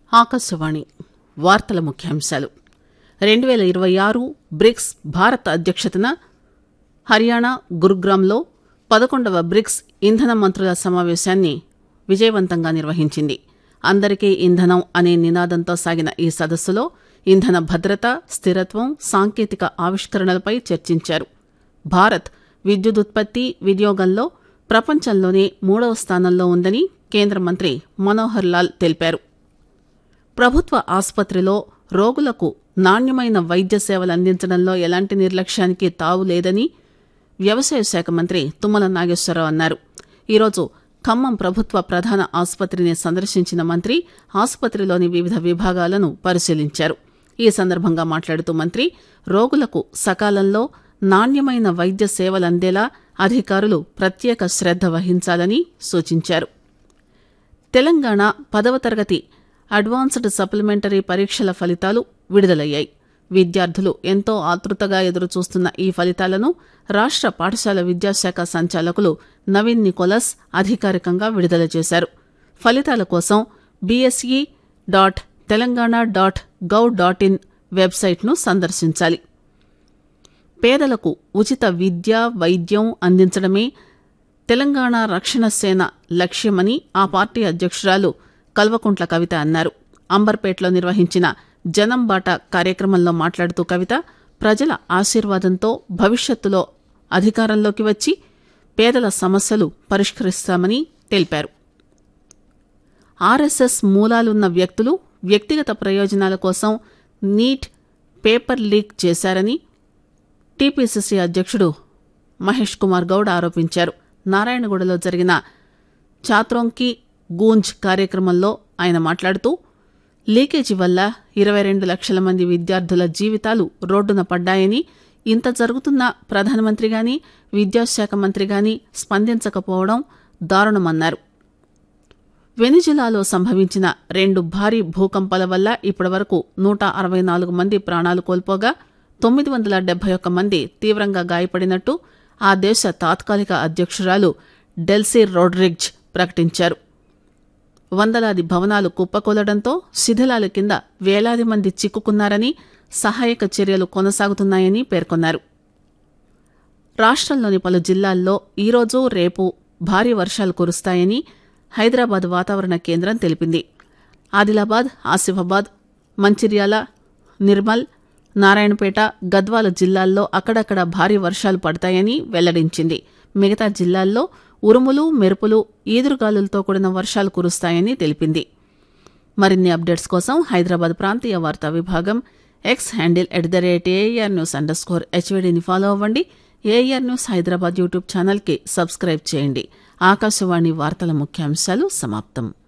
ఆకాశవాణి వార్తల ముఖ్యాంశాలు రెండు పేల ఇరవై ఆరు బ్రిక్స్ భారత్ అధ్యక్షతన హర్యానా గురుగ్రామ్లో పదకొండవ బ్రిక్స్ ఇంధన మంత్రుల సమావేశాన్ని విజయవంతంగా నిర్వహించింది అందరికీ ఇంధనం అనే నినాదంతో సాగిన ఈ సదస్సులో ఇంధన భద్రత స్థిరత్వం సాంకేతిక ఆవిష్కరణలపై చర్చించారు భారత్ విద్యుదుత్పత్తి వినియోగంలో ప్రపంచంలోనే మూడవ స్థానంలో ఉందని కేంద్ర మంత్రి మనోహర్ లాల్ తెలిపారు ప్రభుత్వ ఆసుపత్రిలో రోగులకు నాణ్యమైన వైద్య సేవలు అందించడంలో ఎలాంటి నిర్లక్ష్యానికి తావు లేదని వ్యవసాయ శాఖ మంత్రి తుమ్మల నాగేశ్వరరావు అన్నారు ఈరోజు ఖమ్మం ప్రభుత్వ ప్రధాన ఆసుపత్రిని సందర్శించిన మంత్రి ఆసుపత్రిలోని వివిధ విభాగాలను పరిశీలించారు ఈ సందర్భంగా మాట్లాడుతూ మంత్రి రోగులకు సకాలంలో నాణ్యమైన వైద్య సేవలు అందేలా అధికారులు ప్రత్యేక శ్రద్ధ వహించాలని సూచించారు తెలంగాణ పదవ తరగతి అడ్వాన్స్డ్ సప్లిమెంటరీ పరీక్షల ఫలితాలు విడుదలయ్యాయి విద్యార్థులు ఎంతో ఆతృతగా ఎదురుచూస్తున్న ఈ ఫలితాలను రాష్ట్ర పాఠశాల విద్యాశాఖ సంచాలకులు నవీన్ నికోలస్ అధికారికంగా విడుదల చేశారు ఫలితాల కోసం BSE dot Telangana dot gov dot in వెబ్సైట్ను సందర్శించాలి పేదలకు ఉచిత విద్య వైద్యం అందించడమే తెలంగాణ రక్షణ సేన లక్ష్యమని ఆ పార్టీ అధ్యక్షురాలు కల్వకుంట్ల కవిత అన్నారు అంబర్పేటలో నిర్వహించిన జనం బాట కార్యక్రమంలో మాట్లాడుతూ కవిత ప్రజల ఆశీర్వాదంతో భవిష్యత్తులో అధికారంలోకి వచ్చి పేదల సమస్యలు పరిష్కరిస్తామని తెలిపారు ఆర్ఎస్ఎస్ మూలాలున్న వ్యక్తులు వ్యక్తిగత ప్రయోజనాల కోసం నీట్ పేపర్ లీక్ చేశారని టీపీసీసీ అధ్యక్షుడు మహేష్ కుమార్ గౌడ్ ఆరోపించారు నారాయణగూడలో జరిగిన చాత్రోంకి గూంజ్ కార్యక్రమంలో ఆయన మాట్లాడుతూ లీకేజీ వల్ల ఇరవై రెండు లక్షల మంది విద్యార్థుల జీవితాలు రోడ్డున పడ్డాయని ఇంత జరుగుతున్న ప్రధానమంత్రి గాని విద్యాశాఖ మంత్రి గాని స్పందించకపోవడం దారుణమన్నారు వెనిజులాలో సంభవించిన రెండు భారీ భూకంపాల వల్ల ఇప్పటివరకు నూట అరవై నాలుగు మంది ప్రాణాలు కోల్పోగా తొమ్మిది వందల డెబ్బై ఒక్క మంది తీవ్రంగా గాయపడినట్టు ఆ దేశ తాత్కాలిక అధ్యక్షురాలు డెల్సీ రోడ్రిగ్జ్ ప్రకటించారు వందలాది భవనాలు కుప్పకూలడంతో శిథిలాల కింద వేలాది మంది చిక్కుకున్నారని సహాయక చర్యలు కొనసాగుతున్నాయని పేర్కొన్నారు రాష్ట్రంలోని పలు జిల్లాల్లో ఈరోజు రేపు భారీ వర్షాలు కురుస్తాయని హైదరాబాద్ వాతావరణ కేంద్రం తెలిపింది ఆదిలాబాద్ ఆసిఫాబాద్ మంచిర్యాల నిర్మల్ నారాయణపేట గద్వాల జిల్లాల్లో అక్కడక్కడ భారీ వర్షాలు పడతాయని వెల్లడించింది మిగతా జిల్లాల్లో ఉరుములు మెరుపులు ఈదురుగాలులతో కూడిన వర్షాలు కురుస్తాయని తెలిపింది మరిన్ని అప్డేట్స్ కోసం హైదరాబాద్ ప్రాంతీయ వార్తా విభాగం X handle at the rate AIR news under score హెచ్వీడీని ఫాలో అవ్వండి ఏఆర్ న్యూస్ హైదరాబాద్ యూట్యూబ్ ఛానల్కి సబ్స్క్రైబ్ చేయండి ఆకాశవాణి వార్తల ముఖ్యాంశాలు సమాప్తం